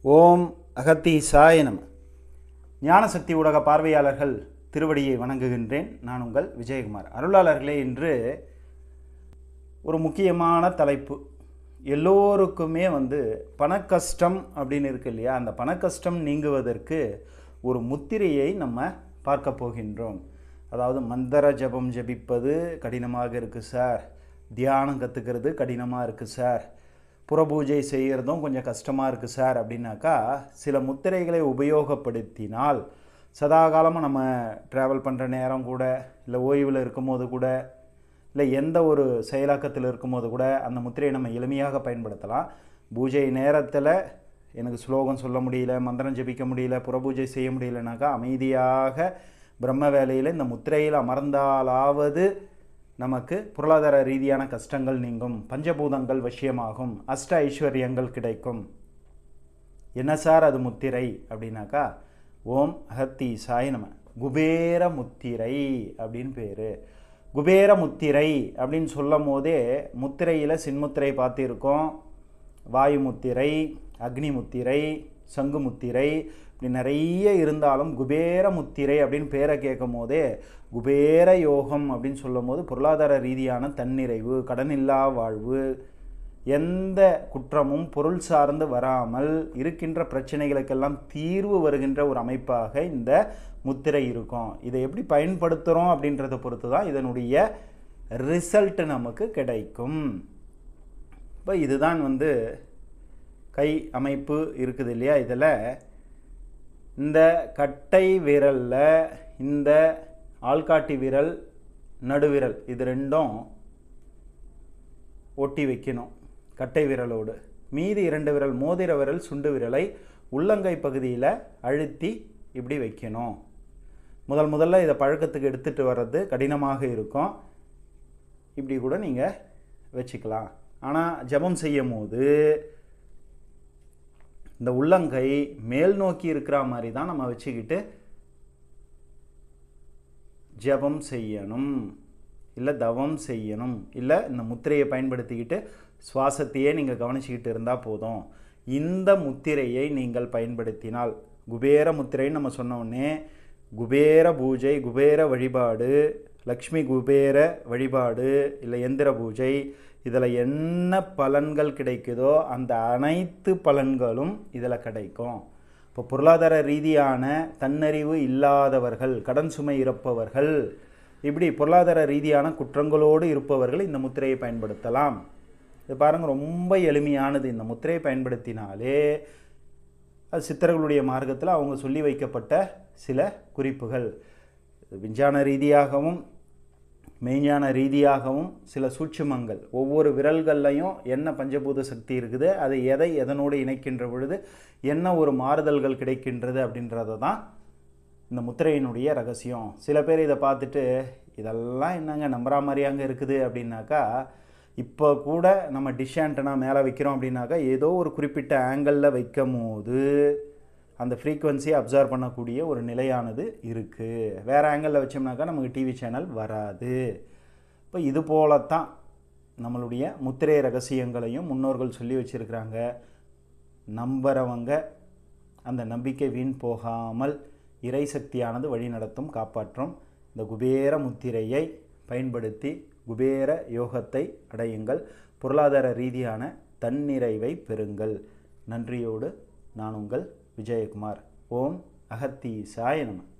ஓம் அகத்தீசாய நம ஞானசக்தி ஊடக பார்வையாளர்கள் திருவடியை வணங்குகின்றேன் நான் உங்கள் விஜயகுமார் அருளாளர்களே இன்று ஒரு முக்கியமான தலைப்பு எல்லோருக்குமே வந்து பணக்கஷ்டம் அப்படின்னு இருக்கு இல்லையா அந்த பணக்கஷ்டம் நீங்குவதற்கு ஒரு முத்திரையை நம்ம பார்க்க போகின்றோம் அதாவது மந்திர ஜபம் ஜபிப்பது கடினமாக இருக்குது சார் தியானம் கற்றுக்கிறது கடினமாக இருக்குது சார் புறபூஜை செய்கிறதும் கொஞ்சம் கஷ்டமாக இருக்குது சார் அப்படின்னாக்கா சில முத்திரைகளை உபயோகப்படுத்தினால் சதா காலமாக நம்ம ட்ராவல் பண்ணுற நேரம் கூட இல்லை ஓய்வில் இருக்கும்போது கூட இல்லை எந்த ஒரு செயலாக்கத்தில் இருக்கும்போது கூட அந்த முத்திரையை நம்ம எளிமையாக பயன்படுத்தலாம் பூஜை நேரத்தில் எனக்கு ஸ்லோகம் சொல்ல முடியல மந்திரம் ஜபிக்க முடியல புறபூஜை செய்ய முடியலனாக்கா அமைதியாக பிரம்ம வேலையில் இந்த முத்திரையில் அமர்ந்தாலாவது நமக்கு பொருளாதார ரீதியான கஷ்டங்கள் நீங்கும் பஞ்சபூதங்கள் வசியமாகும் அஷ்ட ஐஸ்வர்யங்கள் கிடைக்கும் என்ன சார் அது முத்திரை அப்படின்னாக்கா ஓம் அகத்தி சாய் நம குபேர முத்திரை அப்படின்னு பேர் குபேர முத்திரை அப்படின்னு சொல்லும் போதே முத்திரையில் சின்முத்திரை பார்த்திருக்கோம் வாயு முத்திரை அக்னி முத்திரை சங்கு முத்திரை இப்படி நிறைய இருந்தாலும் குபேர முத்திரை அப்படின்னு பேரை கேட்கும் போதே குபேர யோகம் அப்படின்னு சொல்லும் போது பொருளாதார ரீதியான தன்னிறைவு கடனில்லா வாழ்வு எந்த குற்றமும் பொருள் சார்ந்து வராமல் இருக்கின்ற பிரச்சனைகளுக்கெல்லாம் தீர்வு வருகின்ற ஒரு அமைப்பாக இந்த முத்திரை இருக்கும் இதை எப்படி பயன்படுத்துகிறோம் அப்படின்றத பொறுத்து தான் இதனுடைய ரிசல்ட் நமக்கு கிடைக்கும் இப்போ இதுதான் வந்து கை அமைப்பு இருக்குது இல்லையா இதில் இந்த கட்டை விரலில் இந்த ஆள்காட்டி விரல் நடுவிரல் இது ரெண்டும் ஒட்டி வைக்கணும் கட்டை விரலோடு மீதி இரண்டு விரல் மோதிர விரல் சுண்டு விரலை உள்ளங்கை பகுதியில் அழுத்தி இப்படி வைக்கணும் முதல் முதல்ல இதை பழக்கத்துக்கு எடுத்துகிட்டு வர்றது கடினமாக இருக்கும் இப்படி கூட நீங்கள் வச்சுக்கலாம் ஆனால் ஜபம் செய்யும் போது இந்த உள்ளங்கை மேல் நோக்கி இருக்கிற மாதிரி தான் நம்ம வச்சுக்கிட்டு ஜபம் செய்யணும் இல்லை தவம் செய்யணும் இல்லை இந்த முத்திரையை பயன்படுத்திக்கிட்டு சுவாசத்தையே நீங்கள் கவனிச்சுக்கிட்டு இருந்தால் போதும் இந்த முத்திரையை நீங்கள் பயன்படுத்தினால் குபேர முத்திரைன்னு நம்ம சொன்னோடனே குபேர பூஜை குபேர வழிபாடு லக்ஷ்மி குபேர வழிபாடு இல்லை எந்திர பூஜை இதில் என்ன பலன்கள் கிடைக்குதோ அந்த அனைத்து பலன்களும் இதில் கிடைக்கும் இப்போ பொருளாதார ரீதியான தன்னறிவு இல்லாதவர்கள் கடன் சுமை இருப்பவர்கள் இப்படி பொருளாதார ரீதியான குற்றங்களோடு இருப்பவர்கள் இந்த முத்திரையை பயன்படுத்தலாம் இது பாருங்கள் ரொம்ப எளிமையானது இந்த முத்திரையை பயன்படுத்தினாலே அது சித்தர்களுடைய மார்க்கத்தில் அவங்க சொல்லி வைக்கப்பட்ட சில குறிப்புகள் விஞ்ஞான ரீதியாகவும் மெய்ஞான ரீதியாகவும் சில சூட்சுமங்கள் ஒவ்வொரு விரல்கள்லையும் என்ன பஞ்சபூத சக்தி இருக்குது அதை எதை எதனோடு இணைக்கின்ற பொழுது என்ன ஒரு மாறுதல்கள் கிடைக்கின்றது அப்படின்றத தான் இந்த முத்திரையினுடைய ரகசியம் சில பேர் இதை பார்த்துட்டு இதெல்லாம் என்னங்க நம்புற மாதிரியாங்க இருக்குது அப்படின்னாக்கா இப்போ கூட நம்ம டிஷ் ஆண்டனா மேலே வைக்கிறோம் அப்படின்னாக்கா ஏதோ ஒரு குறிப்பிட்ட ஆங்கிளில் வைக்கும் போது அந்த ஃப்ரீக்குவன்சியை அப்சர்வ் பண்ணக்கூடிய ஒரு நிலையானது இருக்குது வேறு ஆங்கிளில் வச்சோம்னாக்கா நமக்கு டிவி சேனல் வராது இப்போ இது போலத்தான் நம்மளுடைய முத்திரை ரகசியங்களையும் முன்னோர்கள் சொல்லி வச்சுருக்கிறாங்க நம்புறவங்க அந்த நம்பிக்கை வீண் போகாமல் இறை சக்தியானது வழி நடத்தும் காப்பாற்றும் இந்த குபேர முத்திரையை பயன்படுத்தி குபேர யோகத்தை அடையுங்கள் பொருளாதார ரீதியான தன்னிறைவை பெறுங்கள் நன்றியோடு நான் உங்கள் விஜயகுமார் ஓம் அகத்தீசாய நம